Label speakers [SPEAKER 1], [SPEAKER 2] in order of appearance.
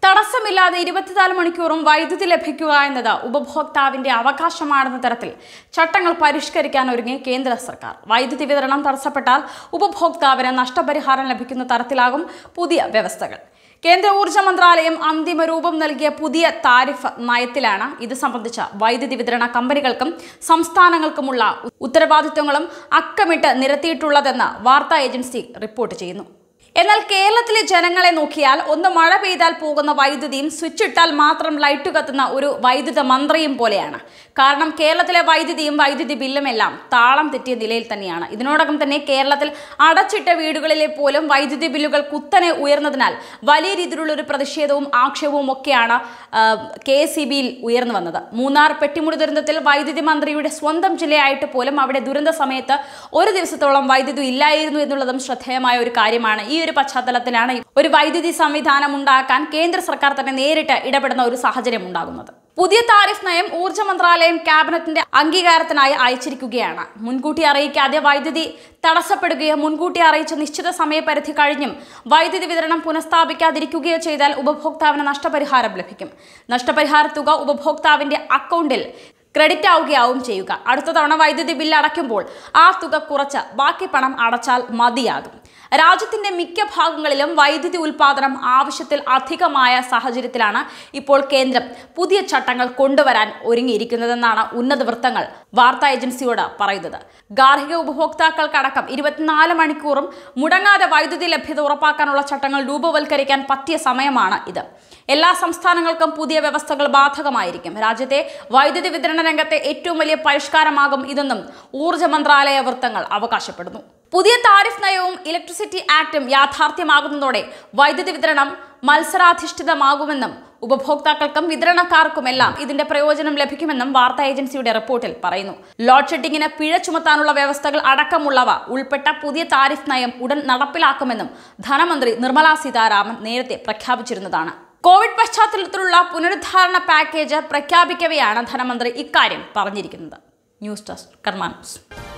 [SPEAKER 1] തടസ്സമില്ലാതെ ഇരുപത്തിനാല് മണിക്കൂറും വൈദ്യുതി ലഭിക്കുക എന്നത് ഉപഭോക്താവിന്റെ അവകാശമാണെന്ന തരത്തിൽ ചട്ടങ്ങൾ പരിഷ്കരിക്കാൻ ഒരുങ്ങി കേന്ദ്ര സർക്കാർ വൈദ്യുതി വിതരണം തടസ്സപ്പെട്ടാൽ ഉപഭോക്താവിന് നഷ്ടപരിഹാരം ലഭിക്കുന്ന തരത്തിലാകും പുതിയ വ്യവസ്ഥകൾ കേന്ദ്ര ഊർജ്ജ മന്ത്രാലയം അന്തിമ രൂപം നൽകിയ പുതിയ താരിഫ് നയത്തിലാണ് ഇത് സംബന്ധിച്ച വൈദ്യുതി വിതരണ കമ്പനികൾക്കും സംസ്ഥാനങ്ങൾക്കുമുള്ള ഉത്തരവാദിത്വങ്ങളും അക്കമിട്ട് നിരത്തിയിട്ടുള്ളതെന്ന് വാർത്താ ഏജൻസി റിപ്പോർട്ട് ചെയ്യുന്നു എന്നാൽ കേരളത്തിലെ ജനങ്ങളെ നോക്കിയാൽ ഒന്ന് മഴ പെയ്താൽ പോകുന്ന വൈദ്യുതിയും സ്വിച്ച് ഇട്ടാൽ മാത്രം ലൈറ്റ് കത്തുന്ന ഒരു വൈദ്യുത മന്ത്രയും പോലെയാണ് കാരണം കേരളത്തിലെ വൈദ്യുതിയും വൈദ്യുതി ബില്ലും എല്ലാം താളം തെറ്റിയ നിലയിൽ തന്നെയാണ് ഇതിനോടകം തന്നെ കേരളത്തിൽ അടച്ചിട്ട വീടുകളിലെ പോലും വൈദ്യുതി ബില്ലുകൾ കുത്തനെ ഉയർന്നതിനാൽ വലിയ രീതിയിലുള്ള ഒരു പ്രതിഷേധവും ആക്ഷേപവും ഒക്കെയാണ് കെ എസ് സി ബിയിൽ ഉയർന്നു വന്നത് മൂന്നാർ പെട്ടിമുടി ദുരന്തത്തിൽ വൈദ്യുതി മന്ത്രിയുടെ സ്വന്തം ജില്ലയായിട്ട് പോലും അവിടെ ദുരന്ത സമയത്ത് ഒരു ദിവസത്തോളം വൈദ്യുതി ഇല്ലായിരുന്നു എന്നുള്ളതും ശ്രദ്ധേയമായ ഒരു കാര്യമാണ് ഈ ഒരു പശ്ചാത്തലത്തിലാണ് ഒരു വൈദ്യുതി സംവിധാനം ഉണ്ടാക്കാൻ കേന്ദ്ര സർക്കാർ തന്നെ നേരിട്ട് ഇടപെടുന്ന ഒരു സാഹചര്യം ഉണ്ടാകുന്നത് പുതിയ താരിഫ് നയം ഊർജ്ജ മന്ത്രാലയം ക്യാബിനറ്റിന്റെ അംഗീകാരത്തിനായി അയച്ചിരിക്കുകയാണ് മുൻകൂട്ടി അറിയിക്കാതെ വൈദ്യുതി തടസ്സപ്പെടുകയോ മുൻകൂട്ടി അറിയിച്ച നിശ്ചിത സമയപരിധി കഴിഞ്ഞും വൈദ്യുതി വിതരണം പുനഃസ്ഥാപിക്കാതിരിക്കുകയോ ചെയ്താൽ ഉപഭോക്താവിന് നഷ്ടപരിഹാരം ലഭിക്കും നഷ്ടപരിഹാര തുക ഉപഭോക്താവിന്റെ അക്കൗണ്ടിൽ ക്രെഡിറ്റ് ആവുകയാവും ചെയ്യുക അടുത്ത തവണ വൈദ്യുതി ബില്ല് അടയ്ക്കുമ്പോൾ ആ തുക കുറച്ച് ബാക്കി പണം അടച്ചാൽ മതിയാകും രാജ്യത്തിന്റെ മിക്ക ഭാഗങ്ങളിലും വൈദ്യുതി ഉൽപാദനം ആവശ്യത്തിൽ അധികമായ സാഹചര്യത്തിലാണ് ഇപ്പോൾ കേന്ദ്രം പുതിയ ചട്ടങ്ങൾ കൊണ്ടുവരാൻ ഒരുങ്ങിയിരിക്കുന്നതെന്നാണ് ഉന്നത വൃത്തങ്ങൾ വാർത്താ ഏജൻസിയോട് പറയുന്നത് ഗാർഹിക ഉപഭോക്താക്കൾക്കടക്കം ഇരുപത്തിനാല് മണിക്കൂറും മുടങ്ങാതെ വൈദ്യുതി ലഭ്യത ഉറപ്പാക്കാനുള്ള ചട്ടങ്ങൾ രൂപവൽക്കരിക്കാൻ പറ്റിയ സമയമാണ് ഇത് എല്ലാ സംസ്ഥാനങ്ങൾക്കും പുതിയ വ്യവസ്ഥകൾ ബാധകമായിരിക്കും രാജ്യത്തെ വൈദ്യുതി വിതരണ രംഗത്തെ ഏറ്റവും വലിയ പരിഷ്കാരമാകും ഇതെന്നും ഊർജ്ജ മന്ത്രാലയ വൃത്തങ്ങൾ അവകാശപ്പെടുന്നു പുതിയ താരിഫ് നയവും ഇലക്ട്രിസിറ്റി ആക്ടും യാഥാർത്ഥ്യമാകുന്നതോടെ വൈദ്യുതി വിതരണം മത്സരാധിഷ്ഠിതമാകുമെന്നും ഉപഭോക്താക്കൾക്കും വിതരണക്കാർക്കുമെല്ലാം ഇതിന്റെ പ്രയോജനം ലഭിക്കുമെന്നും വാർത്താ ഏജൻസിയുടെ റിപ്പോർട്ടിൽ പറയുന്നു ലോഡ് ഷെഡിങ്ങിന് പിഴ ചുമത്താനുള്ള വ്യവസ്ഥകൾ അടക്കമുള്ളവ ഉൾപ്പെട്ട പുതിയ താരിഫ് നയം ഉടൻ നടപ്പിലാക്കുമെന്നും ധനമന്ത്രി നിർമ്മല സീതാരാമൻ നേരത്തെ പ്രഖ്യാപിച്ചിരുന്നതാണ് കോവിഡ് പശ്ചാത്തലത്തിലുള്ള പുനരുദ്ധാരണ പാക്കേജ് പ്രഖ്യാപിക്കവെയാണ് ധനമന്ത്രി ഇക്കാര്യം പറഞ്ഞിരിക്കുന്നത് ന്യൂസ് ഡെസ്ക് കർമാനൂസ്